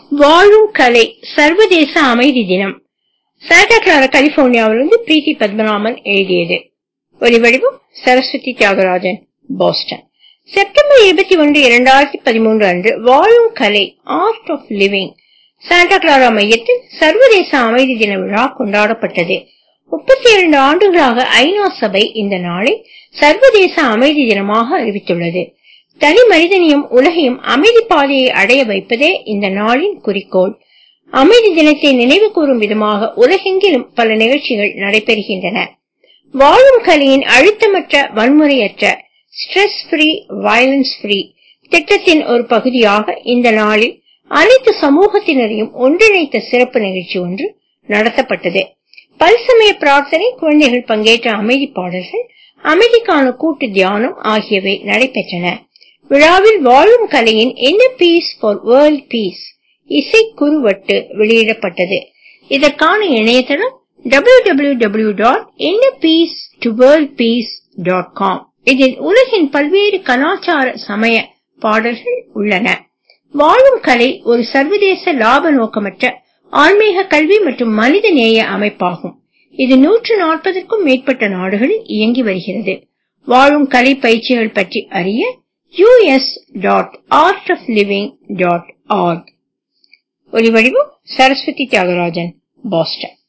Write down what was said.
வாழும் கலை சர்வதேச அமைதி தினம் சாண்டா கிளாரா கலிபோர்னியாவிலிருந்து பிரீத்தி பத்மநாபன் எழுதியது ஒலிவடிவம் சரஸ்வதி தியாகராஜன் பாஸ்டன் செப்டம்பர் இருபத்தி ஒன்று இரண்டாயிரத்தி பதிமூன்று அன்று வாழும் கலை art of living Santa Clara மையத்தில் சர்வதேச அமைதி தின விழா கொண்டாடப்பட்டது முப்பத்தி இரண்டு ஆண்டுகளாக ஐநா சபை இந்த நாளை சர்வதேச அமைதி தினமாக அறிவித்துள்ளது தனி மனிதனையும் உலகையும் அமைதி பாதையை அடைய வைப்பதே இந்த நாளின் குறிக்கோள் அமைதி தினத்தை நினைவு கூறும் விதமாக உலகெங்கிலும் பல நிகழ்ச்சிகள் நடைபெறுகின்றன வாழும் கலையின் அழுத்தமற்ற வன்முறையற்ற ஸ்ட்ரெஸ் ஃப்ரீ வயலன்ஸ் ஃப்ரீ திட்டத்தின் ஒரு பகுதியாக இந்த நாளில் அனைத்து சமூகத்தினரையும் ஒன்றிணைத்த சிறப்பு நிகழ்ச்சி ஒன்று நடத்தப்பட்டது பல்சமய பிரார்த்தனை குழந்தைகள் பங்கேற்ற அமைதி பாடல்கள் அமைதிக்கான கூட்டு தியானம் ஆகியவை நடைபெற்றன விழாவில் வாழும் கலையின் என்ன பீஸ் ஃபார் வேர்ல்ட் பீஸ் இசை குறுவட்டு வெளியிடப்பட்டது இதற்கான இணையதளம் W W W dot inner peace to world peace dot com இதில் உலகின் பல்வேறு கலாச்சார சமய பாடல்கள் உள்ளன வாழும் கலை ஒரு சர்வதேச லாப நோக்கமற்ற ஆன்மீக கல்வி மற்றும் மனித நேய அமைப்பாகும் இது நூற்று நாற்பதற்கும் மேற்பட்ட நாடுகளில் இயங்கி வருகிறது வாழும் கலை பயிற்சிகள் பற்றி அறிய US dot art of living dot org ஒலிவடிவம் சரஸ்வதி தியாகராஜன் பாஸ்டன்